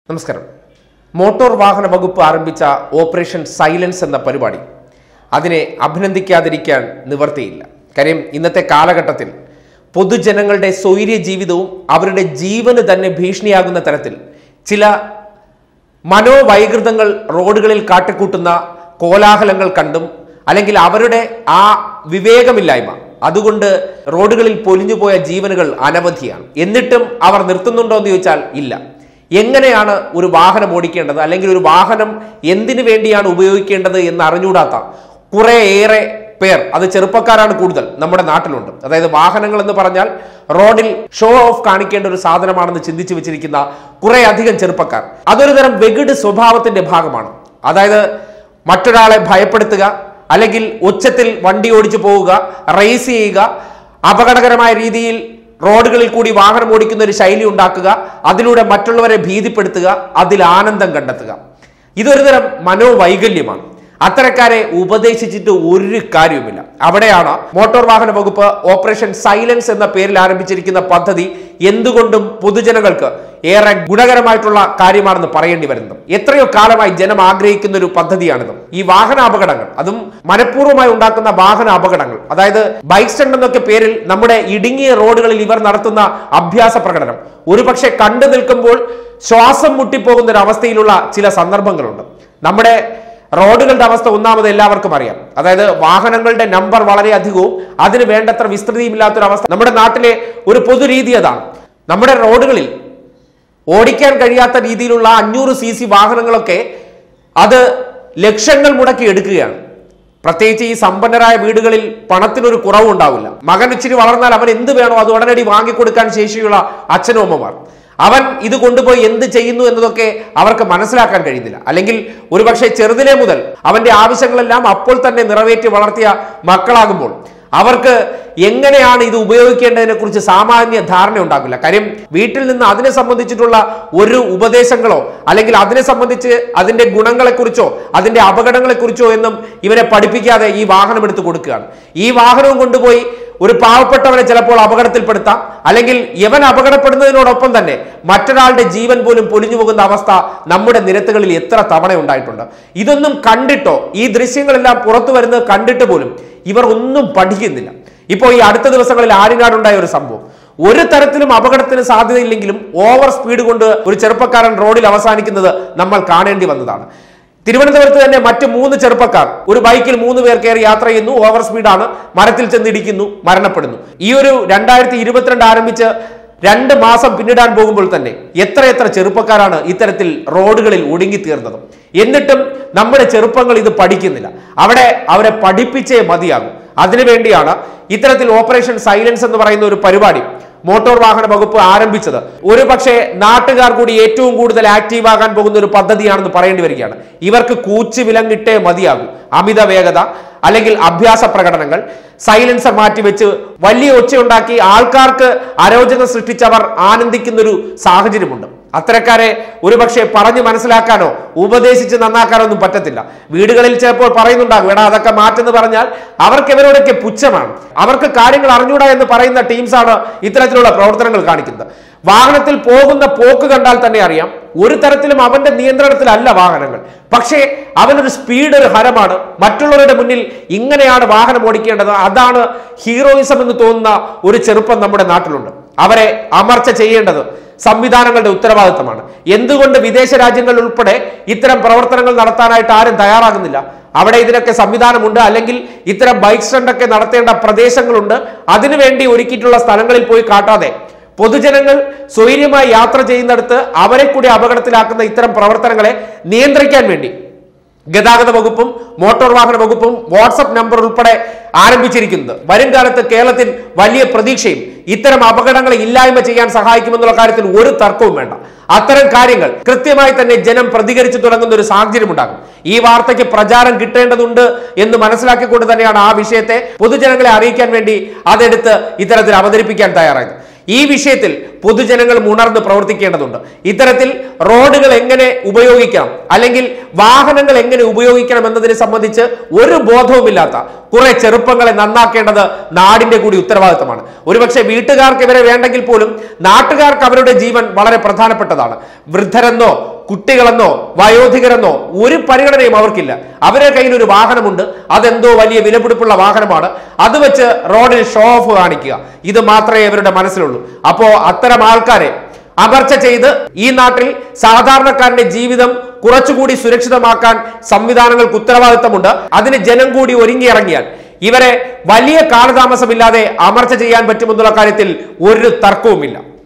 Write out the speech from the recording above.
നമസ്കാരം മോട്ടോർ വാഹന വകുപ്പ് ആരംഭിച്ച ഓപ്പറേഷൻ സൈലൻസ് എന്ന പരിപാടി അതിനെ അഭിനന്ദിക്കാതിരിക്കാൻ നിവർത്തിയില്ല കാര്യം ഇന്നത്തെ കാലഘട്ടത്തിൽ പൊതുജനങ്ങളുടെ സ്വൈര്യ ജീവിതവും അവരുടെ ജീവന് തന്നെ ഭീഷണിയാകുന്ന തരത്തിൽ ചില മനോവൈകൃതങ്ങൾ റോഡുകളിൽ കാട്ടിക്കൂട്ടുന്ന കോലാഹലങ്ങൾ കണ്ടും അല്ലെങ്കിൽ അവരുടെ ആ വിവേകമില്ലായ്മ അതുകൊണ്ട് റോഡുകളിൽ പൊലിഞ്ഞുപോയ ജീവനുകൾ അനവധിയാണ് എന്നിട്ടും അവർ നിർത്തുന്നുണ്ടോ എന്ന് ചോദിച്ചാൽ ഇല്ല എങ്ങനെയാണ് ഒരു വാഹനം ഓടിക്കേണ്ടത് അല്ലെങ്കിൽ ഒരു വാഹനം എന്തിനു വേണ്ടിയാണ് ഉപയോഗിക്കേണ്ടത് എന്ന് അറിഞ്ഞൂടാത്ത കുറേയേറെ പേർ അത് ചെറുപ്പക്കാരാണ് കൂടുതൽ നമ്മുടെ നാട്ടിലുണ്ട് അതായത് വാഹനങ്ങൾ എന്ന് പറഞ്ഞാൽ റോഡിൽ ഷോ ഓഫ് കാണിക്കേണ്ട ഒരു സാധനമാണെന്ന് ചിന്തിച്ചു വെച്ചിരിക്കുന്ന കുറെ അധികം ചെറുപ്പക്കാർ അതൊരു തരം വെകിട് സ്വഭാവത്തിന്റെ ഭാഗമാണ് അതായത് മറ്റൊരാളെ ഭയപ്പെടുത്തുക അല്ലെങ്കിൽ ഉച്ചത്തിൽ വണ്ടി ഓടിച്ചു പോവുക റേസ് ചെയ്യുക അപകടകരമായ രീതിയിൽ റോഡുകളിൽ കൂടി വാഹനം ഓടിക്കുന്ന ഒരു ശൈലി ഉണ്ടാക്കുക അതിലൂടെ മറ്റുള്ളവരെ ഭീതിപ്പെടുത്തുക അതിൽ ആനന്ദം കണ്ടെത്തുക ഇതൊരു തരം മനോവൈകല്യമാണ് അത്തരക്കാരെ ഉപദേശിച്ചിട്ട് ഒരു കാര്യവുമില്ല അവിടെയാണ് മോട്ടോർ വാഹന വകുപ്പ് ഓപ്പറേഷൻ സൈലൻസ് എന്ന പേരിൽ ആരംഭിച്ചിരിക്കുന്ന പദ്ധതി എന്തുകൊണ്ടും പൊതുജനങ്ങൾക്ക് ഏറെ ഗുണകരമായിട്ടുള്ള കാര്യമാണെന്ന് പറയേണ്ടി വരുന്നത് എത്രയോ കാലമായി ജനം ആഗ്രഹിക്കുന്ന ഒരു പദ്ധതിയാണിത് ഈ വാഹന അപകടങ്ങൾ അതും മനഃപൂർവ്വമായി ഉണ്ടാക്കുന്ന വാഹന അപകടങ്ങൾ അതായത് ബൈക്ക് സ്റ്റണ്ട് എന്നൊക്കെ പേരിൽ നമ്മുടെ ഇടുങ്ങിയ റോഡുകളിൽ ഇവർ നടത്തുന്ന അഭ്യാസ പ്രകടനം ഒരുപക്ഷെ കണ്ടു നിൽക്കുമ്പോൾ ശ്വാസം മുട്ടിപ്പോകുന്ന ഒരു അവസ്ഥയിലുള്ള ചില സന്ദർഭങ്ങളുണ്ട് നമ്മുടെ റോഡുകളുടെ അവസ്ഥ ഒന്നാമത് എല്ലാവർക്കും അറിയാം അതായത് വാഹനങ്ങളുടെ നമ്പർ വളരെ അധികവും അതിന് വേണ്ടത്ര വിസ്തൃതിയും ഇല്ലാത്തൊരു അവസ്ഥ നമ്മുടെ നാട്ടിലെ ഒരു പൊതുരീതി അതാണ് നമ്മുടെ റോഡുകളിൽ ഓടിക്കാൻ കഴിയാത്ത രീതിയിലുള്ള അഞ്ഞൂറ് സി സി വാഹനങ്ങളൊക്കെ അത് ലക്ഷങ്ങൾ മുടക്കി എടുക്കുകയാണ് പ്രത്യേകിച്ച് ഈ സമ്പന്നരായ വീടുകളിൽ പണത്തിനൊരു കുറവുണ്ടാവില്ല മകൻ ഇച്ചിരി വളർന്നാൽ അവൻ എന്ത് വേണോ അത് ഉടനടി വാങ്ങിക്കൊടുക്കാൻ ശേഷിയുള്ള അച്ഛനും അമ്മമാർ അവൻ ഇത് കൊണ്ടുപോയി എന്ത് ചെയ്യുന്നു എന്നതൊക്കെ അവർക്ക് മനസ്സിലാക്കാൻ കഴിയുന്നില്ല അല്ലെങ്കിൽ ഒരുപക്ഷെ ചെറുതിലെ മുതൽ അവന്റെ ആവശ്യങ്ങളെല്ലാം അപ്പോൾ തന്നെ നിറവേറ്റി വളർത്തിയ മക്കളാകുമ്പോൾ അവർക്ക് എങ്ങനെയാണ് ഇത് ഉപയോഗിക്കേണ്ടതിനെ കുറിച്ച് സാമാന്യ ധാരണ ഉണ്ടാക്കില്ല കാര്യം വീട്ടിൽ നിന്ന് അതിനെ സംബന്ധിച്ചിട്ടുള്ള ഒരു ഉപദേശങ്ങളോ അല്ലെങ്കിൽ അതിനെ സംബന്ധിച്ച് അതിന്റെ ഗുണങ്ങളെക്കുറിച്ചോ അതിന്റെ അപകടങ്ങളെക്കുറിച്ചോ എന്നും ഇവരെ പഠിപ്പിക്കാതെ ഈ വാഹനം എടുത്ത് കൊടുക്കുകയാണ് ഈ വാഹനവും കൊണ്ടുപോയി ഒരു പാവപ്പെട്ടവനെ ചിലപ്പോൾ അപകടത്തിൽപ്പെടുത്താം അല്ലെങ്കിൽ യവൻ അപകടപ്പെടുന്നതിനോടൊപ്പം തന്നെ മറ്റൊരാളുടെ ജീവൻ പോലും പൊലിഞ്ഞു പോകുന്ന അവസ്ഥ നമ്മുടെ നിരത്തുകളിൽ എത്ര തവണ ഉണ്ടായിട്ടുണ്ട് ഇതൊന്നും കണ്ടിട്ടോ ഈ ദൃശ്യങ്ങളെല്ലാം പുറത്തു വരുന്നത് കണ്ടിട്ട് പോലും ഇവർ ഒന്നും പഠിക്കുന്നില്ല ഇപ്പോൾ ഈ അടുത്ത ദിവസങ്ങളിൽ ആര്യനാടുണ്ടായ ഒരു സംഭവം ഒരു തരത്തിലും അപകടത്തിന് സാധ്യതയില്ലെങ്കിലും ഓവർ സ്പീഡ് കൊണ്ട് ഒരു ചെറുപ്പക്കാരൻ റോഡിൽ അവസാനിക്കുന്നത് നമ്മൾ കാണേണ്ടി വന്നതാണ് തിരുവനന്തപുരത്ത് തന്നെ മറ്റ് മൂന്ന് ചെറുപ്പക്കാർ ഒരു ബൈക്കിൽ മൂന്ന് പേർ കയറി യാത്ര ചെയ്യുന്നു ഓവർ സ്പീഡാണ് മരത്തിൽ ചെന്നിടിക്കുന്നു മരണപ്പെടുന്നു ഈ ഒരു രണ്ടായിരത്തി ഇരുപത്തിരണ്ട് ആരംഭിച്ച് രണ്ട് മാസം പിന്നിടാൻ പോകുമ്പോൾ തന്നെ എത്രയെത്ര ചെറുപ്പക്കാരാണ് ഇത്തരത്തിൽ റോഡുകളിൽ ഒടുങ്ങിത്തീർന്നത് എന്നിട്ടും നമ്മുടെ ചെറുപ്പങ്ങൾ ഇത് പഠിക്കുന്നില്ല അവിടെ അവരെ പഠിപ്പിച്ചേ മതിയാകും അതിനുവേണ്ടിയാണ് ഇത്തരത്തിൽ ഓപ്പറേഷൻ സൈലൻസ് എന്ന് പറയുന്ന ഒരു പരിപാടി മോട്ടോർ വാഹന വകുപ്പ് ആരംഭിച്ചത് ഒരു പക്ഷേ നാട്ടുകാർ കൂടി ഏറ്റവും കൂടുതൽ ആക്റ്റീവ് ആകാൻ പോകുന്ന ഒരു പദ്ധതിയാണെന്ന് പറയേണ്ടി വരികയാണ് ഇവർക്ക് കൂച്ചു വിലങ്ങിട്ടേ മതിയാകും അമിത വേഗത അല്ലെങ്കിൽ അഭ്യാസ പ്രകടനങ്ങൾ സൈലൻസർ മാറ്റിവെച്ച് വലിയ ഒച്ചയുണ്ടാക്കി ആൾക്കാർക്ക് അരോചകം സൃഷ്ടിച്ചവർ ആനന്ദിക്കുന്ന ഒരു സാഹചര്യമുണ്ട് അത്തരക്കാരെ ഒരുപക്ഷെ പറഞ്ഞു മനസ്സിലാക്കാനോ ഉപദേശിച്ച് നന്നാക്കാനോ ഒന്നും പറ്റത്തില്ല വീടുകളിൽ ചിലപ്പോൾ പറയുന്നുണ്ടാകും എടാ അതൊക്കെ മാറ്റെന്ന് പറഞ്ഞാൽ അവർക്ക് ഇവരോടൊക്കെ പുച്ഛമാണ് അവർക്ക് കാര്യങ്ങൾ അറിഞ്ഞൂടാ എന്ന് പറയുന്ന ടീംസാണ് ഇത്തരത്തിലുള്ള പ്രവർത്തനങ്ങൾ കാണിക്കുന്നത് വാഹനത്തിൽ പോകുന്ന പോക്ക് കണ്ടാൽ തന്നെ അറിയാം ഒരു തരത്തിലും അവന്റെ നിയന്ത്രണത്തിലല്ല വാഹനങ്ങൾ പക്ഷേ അവനൊരു സ്പീഡ് ഒരു ഹരമാണ് മറ്റുള്ളവരുടെ മുന്നിൽ ഇങ്ങനെയാണ് വാഹനം ഓടിക്കേണ്ടത് അതാണ് ഹീറോയിസം എന്ന് തോന്നുന്ന ഒരു ചെറുപ്പം നമ്മുടെ നാട്ടിലുണ്ട് അവരെ അമർച്ച ചെയ്യേണ്ടത് സംവിധാനങ്ങളുടെ ഉത്തരവാദിത്തമാണ് എന്തുകൊണ്ട് വിദേശ രാജ്യങ്ങൾ ഉൾപ്പെടെ ഇത്തരം പ്രവർത്തനങ്ങൾ നടത്താനായിട്ട് ആരും തയ്യാറാകുന്നില്ല അവിടെ ഇതിനൊക്കെ സംവിധാനമുണ്ട് അല്ലെങ്കിൽ ഇത്തരം ബൈക്ക് സ്റ്റണ്ടൊക്കെ നടത്തേണ്ട പ്രദേശങ്ങളുണ്ട് അതിനുവേണ്ടി ഒരുക്കിയിട്ടുള്ള സ്ഥലങ്ങളിൽ പോയി കാട്ടാതെ പൊതുജനങ്ങൾ സ്വൈര്യമായി യാത്ര ചെയ്യുന്നിടത്ത് അവരെ കൂടി അപകടത്തിലാക്കുന്ന ഇത്തരം പ്രവർത്തനങ്ങളെ നിയന്ത്രിക്കാൻ വേണ്ടി ഗതാഗത വകുപ്പും മോട്ടോർ വാഹന വകുപ്പും വാട്സപ്പ് നമ്പർ ഉൾപ്പെടെ ആരംഭിച്ചിരിക്കുന്നത് വരും കാലത്ത് കേരളത്തിൽ വലിയ പ്രതീക്ഷയും ഇത്തരം അപകടങ്ങളെ ഇല്ലായ്മ ചെയ്യാൻ സഹായിക്കുമെന്നുള്ള കാര്യത്തിൽ ഒരു തർക്കവും വേണ്ട അത്തരം കാര്യങ്ങൾ കൃത്യമായി തന്നെ ജനം പ്രതികരിച്ചു തുടങ്ങുന്ന ഒരു സാഹചര്യം ഉണ്ടാകും ഈ വാർത്തയ്ക്ക് പ്രചാരം കിട്ടേണ്ടതുണ്ട് എന്ന് മനസ്സിലാക്കിക്കൊണ്ട് തന്നെയാണ് ആ വിഷയത്തെ പൊതുജനങ്ങളെ അറിയിക്കാൻ വേണ്ടി അതെടുത്ത് ഇത്തരത്തിൽ അവതരിപ്പിക്കാൻ തയ്യാറായത് ഈ വിഷയത്തിൽ പൊതുജനങ്ങൾ ഉണർന്ന് പ്രവർത്തിക്കേണ്ടതുണ്ട് ഇത്തരത്തിൽ റോഡുകൾ എങ്ങനെ ഉപയോഗിക്കാം അല്ലെങ്കിൽ വാഹനങ്ങൾ എങ്ങനെ ഉപയോഗിക്കണം എന്നതിനെ സംബന്ധിച്ച് ഒരു ബോധവുമില്ലാത്ത കുറെ ചെറുപ്പങ്ങളെ നന്നാക്കേണ്ടത് നാടിന്റെ കൂടി ഉത്തരവാദിത്തമാണ് ഒരുപക്ഷെ വീട്ടുകാർക്ക് ഇവരെ വേണ്ടെങ്കിൽ പോലും നാട്ടുകാർക്ക് അവരുടെ ജീവൻ വളരെ പ്രധാനപ്പെട്ടതാണ് വൃദ്ധരെന്നോ കുട്ടികളെന്നോ വയോധികരെന്നോ ഒരു പരിഗണനയും അവർക്കില്ല അവരുടെ കയ്യിൽ ഒരു വാഹനമുണ്ട് അതെന്തോ വലിയ വിലപിടിപ്പുള്ള വാഹനമാണ് അത് വെച്ച് റോഡിൽ ഷോ ഓഫ് കാണിക്കുക ഇത് മാത്രമേ ഇവരുടെ മനസ്സിലുള്ളൂ അപ്പോ അത്തരം ആൾക്കാരെ അമർച്ച ചെയ്ത് ഈ നാട്ടിൽ സാധാരണക്കാരന്റെ ജീവിതം കുറച്ചുകൂടി സുരക്ഷിതമാക്കാൻ സംവിധാനങ്ങൾക്ക് ഉത്തരവാദിത്തമുണ്ട് അതിന് ജനം കൂടി ഒരുങ്ങിയിറങ്ങിയാൽ ഇവരെ വലിയ കാലതാമസമില്ലാതെ അമർച്ച ചെയ്യാൻ പറ്റുമെന്നുള്ള കാര്യത്തിൽ ഒരു തർക്കവുമില്ല